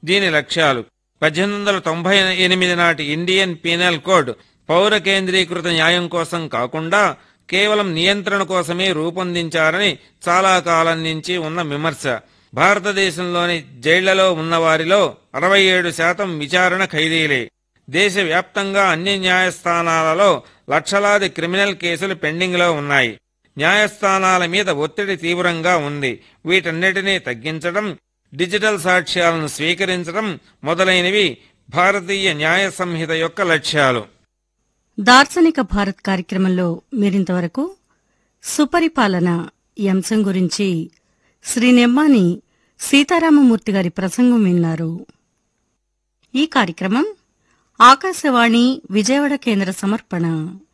దీని లక్ష్యాలు పద్దెనిమిది వందల తొంభై ఎనిమిది నాటి ఇండియన్ పీనల్ కోడ్ పౌర కేంద్రీకృత న్యాయం కోసం కాకుండా కేవలం నియంత్రణ కోసమే రూపొందించారని చాలా కాలం నుంచి ఉన్న విమర్శ భారతదేశంలోని జైళ్లలో ఉన్నవారిలో అరవై ఏడు శాతం విచారణ ఖైదీలే దేశవ్యాప్తంగా అన్ని న్యాయస్థానాలలో లక్షలాది క్రిమినల్ కేసులు పెండింగ్లో ఉన్నాయి న్యాయస్థానాల మీద ఒత్తిడి తీవ్రంగా ఉంది వీటన్నిటినీ తగ్గించడం డిజిటల్ సాక్ష్యాలను స్వీకరించడం మొదలైనవి భారతీయ న్యాయ సంహిత యొక్క లక్ష్యాలు దార్శనిక భారత్ కార్యక్రమంలో మీరింతవరకు సుపరిపాలన ఈ అంశం గురించి శ్రీ నెమ్మాని సీతారామమూర్తి గారి ప్రసంగం విన్నారు ఈ కార్యక్రమం ఆకాశవాణి విజయవాడ కేంద్ర సమర్పణ